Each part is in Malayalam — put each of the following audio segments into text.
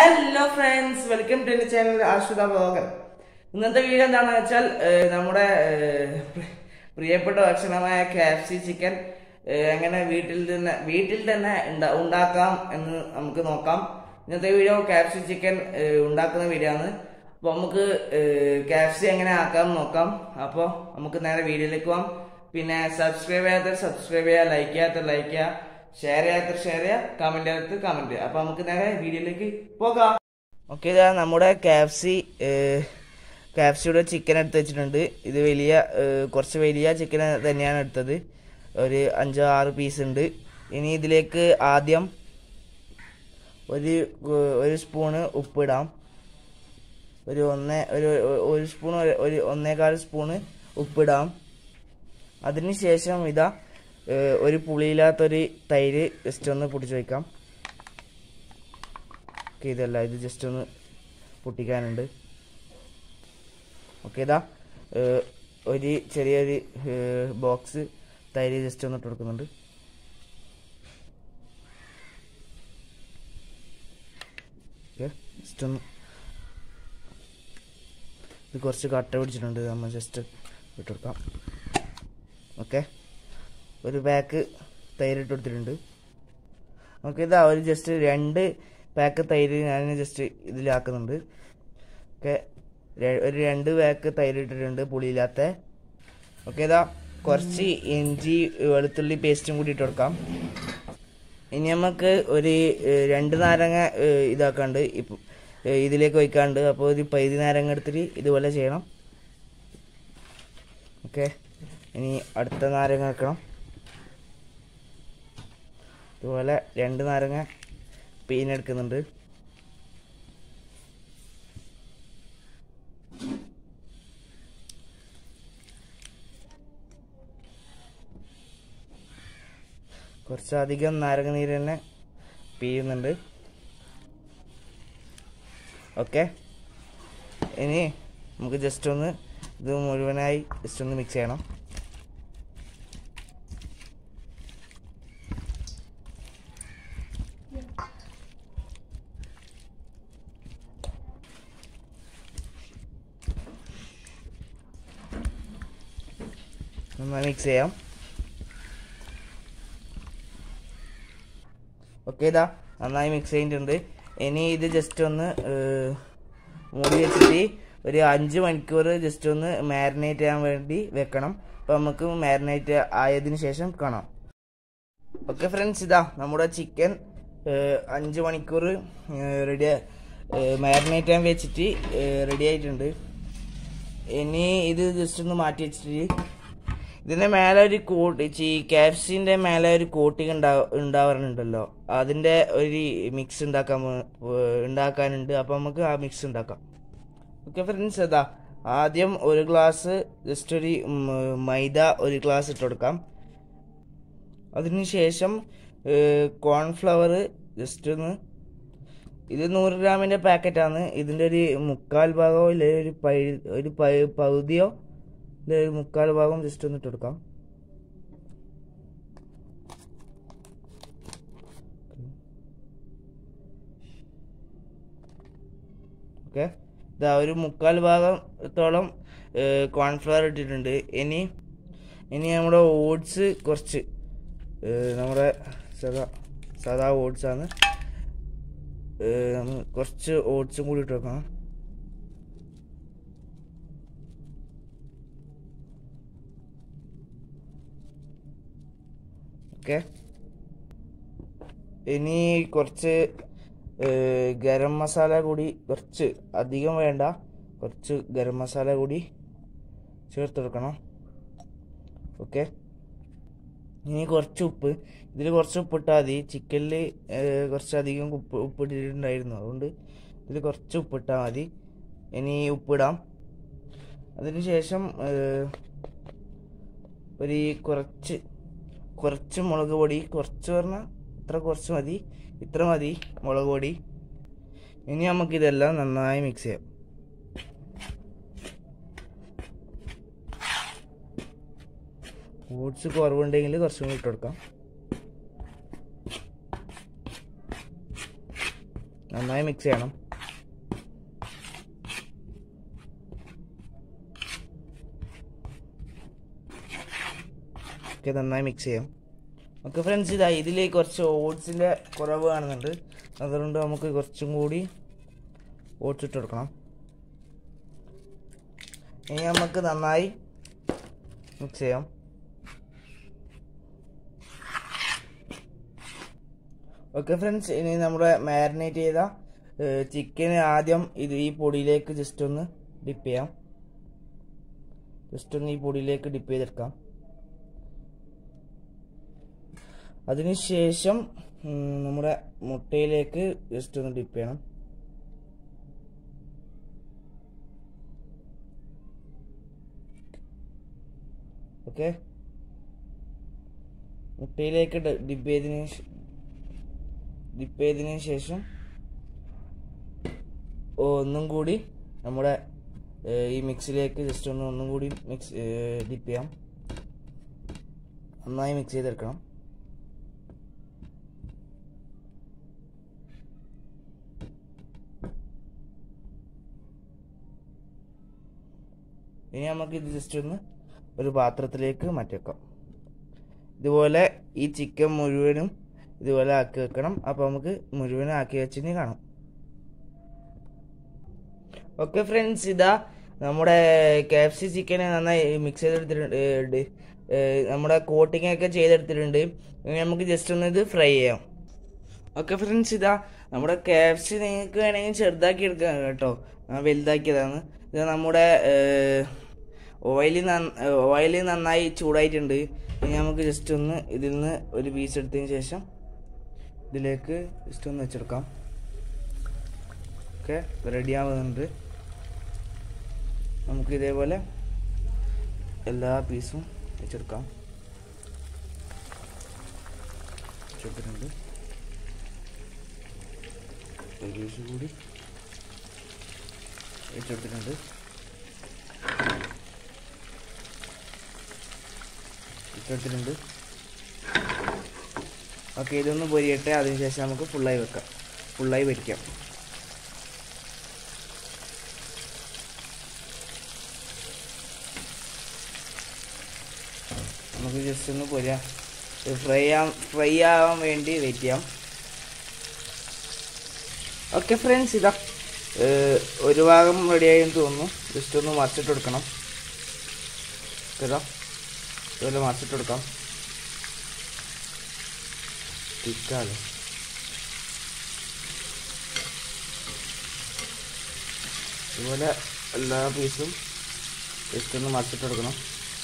ഹലോ ഫ്രണ്ട്സ് വെൽക്കം ടു എന്റെ ചാനൽ ആശ്രിത ബ്ലോഗർ ഇന്നത്തെ വീഡിയോ എന്താണെന്ന് വെച്ചാൽ ഏഹ്, നമ്മുടെ ഏഹ്, പ്രി- പ്രിയപ്പെട്ട ഭക്ഷണമായ കാപ്സി ചിക്കൻ എങ്ങനെ വീട്ടിൽ തന്നെ വീട്ടിൽ തന്നെ ഉണ്ടാ- ഉണ്ടാക്കാം എന്ന് നമുക്ക് നോക്കാം ഇന്നത്തെ വീഡിയോ കാപ്സി ചിക്കൻ ഉണ്ടാക്കുന്ന വീഡിയോ ആണ് അപ്പോൾ നമുക്ക് കാപ്സി എങ്ങനെ ആക്കാം എന്ന് നോക്കാം അപ്പോൾ നമുക്ക് നേരെ വീഡിയോയിലേക്ക് പോകാം പിന്നെ സബ്സ്ക്രൈബ് ചെയ്യാത്ത സബ്സ്ക്രൈബ് ചെയ്യുക ലൈക്ക് ചെയ്യാത്ത ലൈക്ക് ചെയ്യുക ഷെയർ ചെയ്യാത്ത ഷെയർ ചെയ്യുക കമന്റ് ചെയ്യാത്ത കമന്റ് ചെയ്യുക അപ്പൊ നമുക്ക് നേരെ വീഡിയോയിലേക്ക് പോകാം ഓക്കെ ഇതാ നമ്മുടെ കാപ്സി കാപ്സിയുടെ ചിക്കൻ എടുത്ത് വെച്ചിട്ടുണ്ട് ഇത് വലിയ ഏഹ്, കുറച്ച് വലിയ ചിക്കൻ തന്നെയാണ് എടുത്തത് ഒരു അഞ്ചോ ആറ് പീസ് ഉണ്ട് ഇനി ഇതിലേക്ക് ആദ്യം ഒരു ഏഹ്, ഒരു സ്പൂണ് ഉപ്പിടാം ഒരു ഒന്ന് ഒരു ഒരു സ്പൂൺ ഒരു ഒന്നേകാൽ സ്പൂണ് ഉപ്പിടാം അതിനുശേഷം ഇതാ ഏഹ്, ഒരു പുളിയില്ലാത്തൊരു തൈര് ജസ്റ്റ് ഒന്ന് പൊട്ടിച്ച് വയ്ക്കാം ഓക്കെ ഇതല്ല ഇത് ജസ്റ്റ് ഒന്ന് പൊട്ടിക്കാനുണ്ട് ഓക്കെ ഇതാ ഏഹ്, ഒരു ചെറിയൊരു ബോക്സ് തൈര് ജസ്റ്റ് ഒന്ന് ഇട്ട് കൊടുക്കുന്നുണ്ട് ഓക്കെ ജസ്റ്റ് ഒന്ന് ഇത് കുറച്ച് കട്ട പിടിച്ചിട്ടുണ്ട് നമ്മൾ ജസ്റ്റ് ഇട്ട് കൊടുക്കാം ഓക്കെ ഒരു പാക്ക് തൈര് ഇട്ട് കൊടുത്തിട്ടുണ്ട് ഓക്കെ ഇതാ ഒരു ജസ്റ്റ് രണ്ട് പാക്ക് തൈര് ഞാൻ ജസ്റ്റ് ഇതിലാക്കുന്നുണ്ട് ഓക്കെ ഒരു രണ്ട് പാക്ക് തൈര് ഇട്ടിട്ടുണ്ട് പുളിയില്ലാത്ത ഓക്കെ ഇതാ കുറച്ച് ഇഞ്ചി വെളുത്തുള്ളി പേസ്റ്റും കൂടി ഇട്ട് കൊടുക്കാം ഇനി നമുക്ക് ഒരു ഏഹ്, രണ്ട് നാരങ്ങ ഏഹ്, ഇതാക്കാണ്ട് ഇപ്പം ഏഹ്, ഇതിലേക്ക് വയ്ക്കാണ്ട് അപ്പോൾ ഒരു പൈതി നാരങ്ങ എടുത്തിട്ട് ഇതുപോലെ ചെയ്യണം ഓക്കെ ഇനി അടുത്ത നാരങ്ങ വെക്കണം ഇതുപോലെ രണ്ട് നാരങ്ങ പീനെടുക്കുന്നുണ്ട് കുറച്ചധികം നാരങ്ങ നീര് തന്നെ പിഴിയുന്നുണ്ട് ഓക്കെ ഇനി നമുക്ക് ജസ്റ്റ് ഒന്ന് ഇത് മുഴുവനായി ജസ്റ്റ് ഒന്ന് മിക്സ് ചെയ്യണം നന്നായി മിക്സ് ചെയ്യാം ഓക്കെ ഇതാ നന്നായി മിക്സ് ചെയ്തിട്ടുണ്ട് ഇനി ഇത് ജസ്റ്റ് ഒന്ന് ഏഹ്, മൂടി വെച്ചിട്ട് ഒരു അഞ്ച് മണിക്കൂർ ജസ്റ്റ് ഒന്ന് മാരിനേറ്റ് ചെയ്യാൻ വേണ്ടി വെക്കണം അപ്പോൾ നമുക്ക് മാരിനേറ്റ് ആയതിനു ശേഷം കാണാം ഓക്കെ ഫ്രണ്ട്സ് ഇതാ നമ്മുടെ ചിക്കൻ അഞ്ച് മണിക്കൂർ റെഡി മാരിനേറ്റ് ചെയ്യാൻ വെച്ചിട്ട് റെഡി ആയിട്ടുണ്ട് ഇനി ഇത് ജസ്റ്റ് ഒന്ന് മാറ്റി വെച്ചിട്ട് ഇതിന്റെ മേലെ ഒരു കോട്ട് ഈ കാപ്സിന്റെ മേലെ ഒരു കോട്ടിങ് ഉണ്ടാവാറുണ്ടല്ലോ അതിന്റെ ഒരു മിക്സ് ഉണ്ടാക്കാൻ പോ- പോ- ഉണ്ടാക്കാനുണ്ട് അപ്പൊ നമുക്ക് ആ മിക്സ് ഉണ്ടാക്കാം ഓക്കെ ഫ്രണ്ട്സ് അതാ ആദ്യം ഒരു ഗ്ലാസ് ജസ്റ്റ് ഒരു ഉം, മൈദ ഒരു ഗ്ലാസ് ഇട്ട് കൊടുക്കാം അതിനുശേഷം കോൺഫ്ലവർ ജസ്റ്റ് ഒന്ന് ഇത് നൂറ് ഗ്രാമിന്റെ പാക്കറ്റാണ് ഇതിന്റെ ഒരു മുക്കാൽ ഭാഗമോ ഇല്ല ഒരു പൈ ഒരു പൈ- പകുതിയോ ഇല്ല ഒരു മുക്കാൽ ഭാഗം ജസ്റ്റ് ഒന്ന് ഇട്ട് കൊടുക്കാം ഓക്കെ ഇതാ ഒരു മുക്കാൽ ഭാഗത്തോളം കോൺഫ്ലവർ ഇട്ടിട്ടുണ്ട് ഇനി ഇനി നമ്മുടെ ഓട്സ് കുറച്ച് ഏഹ്, നമ്മുടെ സദാ സാധാ ഓട്സ് ആണ് ഏഹ്, നമ്മ കുറച്ച് ഓട്സും കൂടി ഇട്ട് വെക്കണം ഓക്കെ ഇനി കുറച്ച് ഏഹ്, ഗരം മസാല കൂടി കുറച്ച് അധികം വേണ്ട കുറച്ച് ഗരം മസാല കൂടി ചേർത്ത് കൊടുക്കണം ഓക്കെ ഇനി കുറച്ച് ഉപ്പ് ഇതിൽ കുറച്ച് ഉപ്പിട്ടാൽ മതി ചിക്കനിൽ കുറച്ച് അധികം ഉപ്പ് ഉപ്പിട്ടിട്ടുണ്ടായിരുന്നു അതുകൊണ്ട് ഇതിൽ കുറച്ച് ഉപ്പിട്ടാൽ മതി ഇനി ഉപ്പിടാം അതിനുശേഷം ഏഹ്, ഒരു കുറച്ച് കുറച്ച് മുളക് പൊടി കുറച്ച് പറഞ്ഞാൽ ഇത്ര കുറച്ച് മതി ഇത്ര മതി മുളക് പൊടി ഇനി നമുക്കിതെല്ലാം നന്നായി മിക്സ് ചെയ്യാം ഓട്സ് കുറവുണ്ടെങ്കിൽ കുറച്ചും കൂടി ഇട്ട് കൊടുക്കാം നന്നായി മിക്സ് ചെയ്യണം ഒക്കെ നന്നായി മിക്സ് ചെയ്യാം ഓക്കെ ഫ്രണ്ട്സ് ഇതാ ഇതിൽ കുറച്ച് ഓട്സിൻ്റെ കുറവ് കാണുന്നുണ്ട് അതുകൊണ്ട് നമുക്ക് കുറച്ചും കൂടി ഓട്സ് ഇട്ട് കൊടുക്കണം ഇനി നമുക്ക് നന്നായി മിക്സ് ചെയ്യാം ഓക്കെ ഫ്രണ്ട്സ് ഇനി നമ്മുടെ മാരിനേറ്റ് ചെയ്ത ചിക്കൻ ആദ്യം ഇത് ഈ പൊടിയിലേക്ക് ജസ്റ്റ് ഒന്ന് ഡിപ്പ് ചെയ്യാം ജസ്റ്റ് ഒന്ന് ഈ പൊടിയിലേക്ക് ഡിപ്പ് ചെയ്തെടുക്കാം അതിനുശേഷം ഉം, നമ്മുടെ മുട്ടയിലേക്ക് ജസ്റ്റ് ഒന്ന് ഡിപ്പ് ചെയ്യണം ഓക്കെ മുട്ടയിലേക്ക് ഡിപ്പ് ചെയ്തതിന് ശേ- ഡിപ്പ് ചെയ്തതിന് ശേഷം ഒന്നും കൂടി നമ്മുടെ ഏഹ്, ഈ മിക്സിലേക്ക് ജസ്റ്റ് ഒന്ന് ഒന്നും കൂടി മിക്സ് ഡിപ്പ് ചെയ്യാം നന്നായി മിക്സ് ചെയ്തെടുക്കണം ഇനി നമുക്ക് ഇത് ജസ്റ്റ് ഒന്ന് ഒരു പാത്രത്തിലേക്ക് മാറ്റി വെക്കാം ഇതുപോലെ ഈ ചിക്കൻ മുഴുവനും ഇതുപോലെ ആക്കി വെക്കണം അപ്പോൾ നമുക്ക് മുഴുവനും ആക്കി വെച്ചിന് കാണാം ഓക്കെ ഫ്രണ്ട്സ് ഇതാ നമ്മുടെ കെ എഫ് സി ചിക്കനെ നന്നായി മിക്സ് ചെയ്തെടുത്തിട്ടുണ്ട് ഏ, ഏ, നമ്മുടെ കോട്ടിംഗ് ഒക്കെ ചെയ്തെടുത്തിട്ടുണ്ട് ഇനി നമുക്ക് ജസ്റ്റ് ഒന്ന് ഇത് ഫ്രൈ ചെയ്യാം ഓക്കെ ഫ്രണ്ട്സ് ഇതാ നമ്മുടെ കെ എഫ് സി നിങ്ങൾക്ക് വേണമെങ്കിൽ ചെറുതാക്കി എടുക്കാം കേട്ടോ ഞാൻ വലുതാക്കിയതാണ് ഇത് നമ്മുടെ ഓയിൽ ഓയിൽ നന്നായി ചൂടായിട്ടുണ്ട് ഇനി നമുക്ക് ജസ്റ്റ് ഒന്ന് ഇതിൽ നിന്ന് ഒരു പീസ് എടുത്തതിന് ശേഷം ഇതിലേക്ക് ജസ്റ്റ് ഒന്ന് വെച്ചെടുക്കാം ഓക്കെ റെഡി ആവുന്നുണ്ട് നമുക്ക് ഇതേപോലെ എല്ലാ പീസും വെച്ചെടുക്കാം വെച്ചെടുത്തിട്ടുണ്ട് ഒരു പീസ് കൂടി വെച്ചെടുത്തിട്ടുണ്ട് വെച്ചെടുത്തിട്ടുണ്ട് ഓക്കെ ഇതൊന്ന് പൊരിയട്ടെ അതിനുശേഷം നമുക്ക് ഫുള്ളായി വെക്കാം ഫുള്ളായി പൊരിക്കാം നമുക്ക് ജസ്റ്റ് ഒന്ന് പൊരിയാം ഫ്രൈ ആ ഫ്രൈ ആവാൻ വേണ്ടി വെയിറ്റ് ചെയ്യാം ഓക്കെ ഫ്രണ്ട്സ് ഇതാ ഏഹ്, ഒരു ഭാഗം റെഡിയായെന്ന് തോന്നുന്നു ജസ്റ്റ് ഒന്ന് മറിച്ചിട്ട് കൊടുക്കണം ഇതാ ഇതുപോലെ മറിച്ചിട്ട് കൊടുക്കാം തിക്കാലോ ഇതുപോലെ എല്ലാ പീസും ജസ്റ്റ് ഒന്ന് മറിച്ചിട്ട് കൊടുക്കണം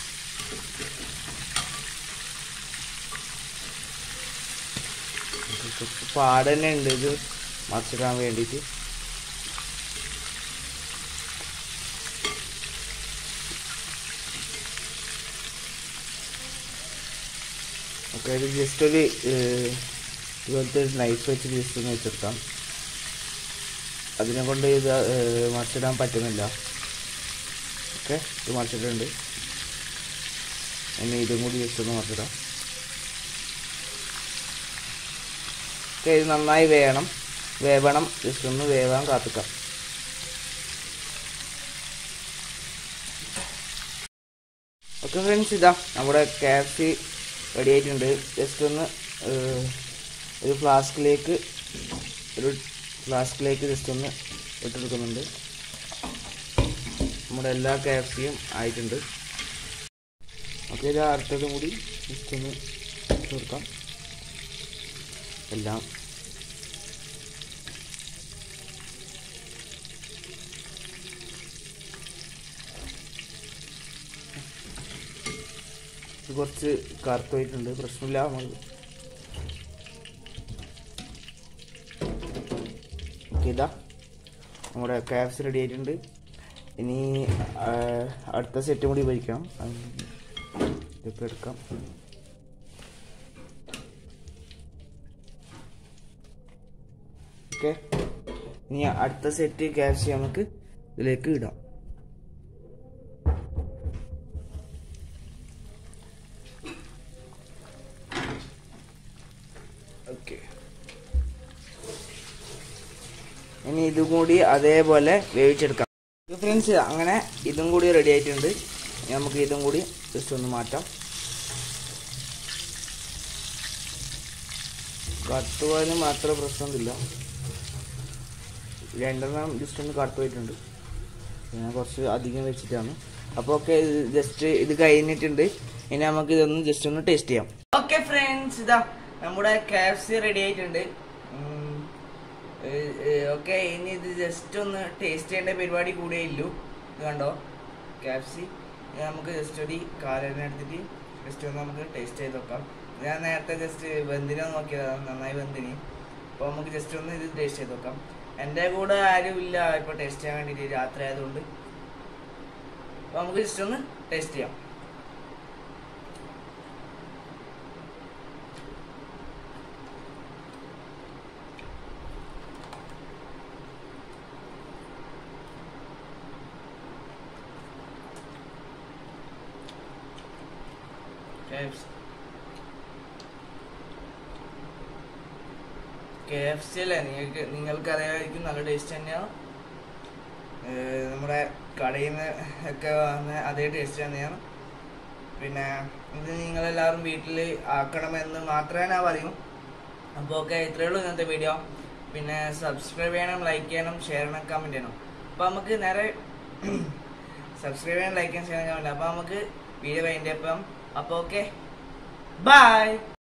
കുറച്ച് പാട് തന്നെ ഉണ്ട് ഇത് മറിച്ചിടാൻ വേണ്ടിയിട്ട് ഓക്കെ ഇത് ജസ്റ്റ് ഒരു ഏഹ്, ഇതുപോലത്തെ ഒരു നൈഫ് വെച്ച് ജസ്റ്റ് ഒന്ന് വെച്ചെടുക്കാം അതിനെ കൊണ്ട് ഇത് ഏഹ്, മറിച്ചിടാൻ പറ്റുന്നില്ല ഓക്കെ ഇത് മറിച്ചിട്ടുണ്ട് ഇനി ഇതും കൂടി ജസ്റ്റ് ഒന്ന് മറിച്ചിടാം ഓക്കെ ഇത് നന്നായി വേണം വേവണം ജസ്റ്റ് ഒന്ന് വേവാൻ കാത്തിക്കാം ഓക്കെ ഫ്രണ്ട്സ് ഇതാ നമ്മുടെ കാഫി റെഡി ആയിട്ടുണ്ട് ജസ്റ്റ് ഒന്ന് ഏഹ്, ഒരു ഫ്ലാസ്കിലേക്ക് ഒരു ഫ്ലാസ്കിലേക്ക് ജസ്റ്റ് ഒന്ന് ഇട്ടെടുക്കുന്നുണ്ട് നമ്മുടെ എല്ലാ കാഫിയും ആയിട്ടുണ്ട് ഓക്കെ ഇത് അടുത്തതും കൂടി ജസ്റ്റ് ഒന്ന് ഇട്ട് കൊടുക്കാം എല്ലാം ഇത് കുറച്ച് കറുത്ത് പോയിട്ടുണ്ട് പ്രശ്നമില്ല നമ്മൾ ഓക്കെ ഇതാ നമ്മുടെ കാപ്സ് റെഡി ആയിട്ടുണ്ട് ഇനി ആ, അടുത്ത സെറ്റും കൂടി പൊരിക്കണം ഇതിപ്പോൾ എടുക്കാം ഓക്കെ ഇനി അടുത്ത സെറ്റ് ക്യാപ്സി നമുക്ക് ഇതിലേക്ക് ഇടാം ഓക്കെ ഇനി ഇതും കൂടി അതേപോലെ വേവിച്ചെടുക്കാം ഫ്രണ്ട്സ് അങ്ങനെ ഇതും കൂടി റെഡി ആയിട്ടുണ്ട് ഇനി നമുക്ക് ഇതും കൂടി ജസ്റ്റ് ഒന്ന് മാറ്റാം കത്തുപോയതിന് മാത്രം പ്രശ്നമൊന്നുമില്ല രണ്ടെണ്ണം ജസ്റ്റ് ഒന്ന് കട്ടുപോയിട്ടുണ്ട് ഞാൻ കുറച്ച് അധികം വെച്ചിട്ടാണ് അപ്പോൾ ഓക്കെ ജസ്റ്റ് ഇത് കഴിഞ്ഞിട്ടുണ്ട് ഇനി നമുക്ക് ഇതൊന്ന് ജസ്റ്റ് ഒന്ന് ടേസ്റ്റ് ചെയ്യാം ഓക്കെ ഫ്രണ്ട്സ് ഇതാ നമ്മുടെ കാപ്സി റെഡി ആയിട്ടുണ്ട് ഓക്കെ ഇനി ഇത് ജസ്റ്റ് ഒന്ന് ടേസ്റ്റ് ചെയ്യേണ്ട പരിപാടി കൂടെ ഇല്ലു ഇത് കണ്ടോ കാപ്സി ഇനി നമുക്ക് ജസ്റ്റ് ഒരു കാലെണ്ണ എടുത്തിട്ട് ജസ്റ്റ് ഒന്ന് നമുക്ക് ടേസ്റ്റ് ചെയ്ത് നോക്കാം ഞാൻ നേരത്തെ ജസ്റ്റ് വെന്തിനെ നോക്കിയതാണ് നന്നായി വെന്തിനി അപ്പോൾ നമുക്ക് ജസ്റ്റ് ഒന്ന് ഇത് ടേസ്റ്റ് ചെയ്ത് നോക്കാം എൻ്റെ കൂടെ ആരും ഇല്ല ഇപ്പോൾ ടേസ്റ്റ് ചെയ്യാൻ വേണ്ടിയിട്ട് രാത്രി ആയതുകൊണ്ട് അപ്പോൾ നമുക്ക് ജസ്റ്റ് ഒന്ന് ടേസ്റ്റ് ചെയ്യാം KFC കെ എഫ് സി അല്ലേ നിങ്ങൾക്ക് നിങ്ങൾക്ക് അറിയാമായിരിക്കും നല്ല ടേസ്റ്റ് തന്നെയാണ് ഏഹ് നമ്മുടെ കടയിൽ നിന്ന് ഒക്കെ വന്ന അതേ ടേസ്റ്റ് തന്നെയാണ് പിന്നെ ഇത് നിങ്ങളെല്ലാവരും വീട്ടിൽ ആക്കണമെന്ന് മാത്രമേ ഞാൻ പറയൂ അപ്പോൾ ഓക്കെ ഇത്രയേ ഉള്ളൂ ഇന്നത്തെ വീഡിയോ പിന്നെ സബ്സ്ക്രൈബ് ചെയ്യണം ലൈക്ക് ചെയ്യണം ഷെയർ ചെയ്യണം കമൻറ്റ് ചെയ്യണം അപ്പോൾ നമുക്ക് നേരെ സബ്സ്ക്രൈബ് ചെയ്യണം ലൈക്ക് ചെയ്യാൻ ഷെയർ ചെയ്യാൻ അപ്പോൾ നമുക്ക് വീഡിയോ വേണ്ടി അപ്പം അപ്പോൾ ഓക്കെ ബൈ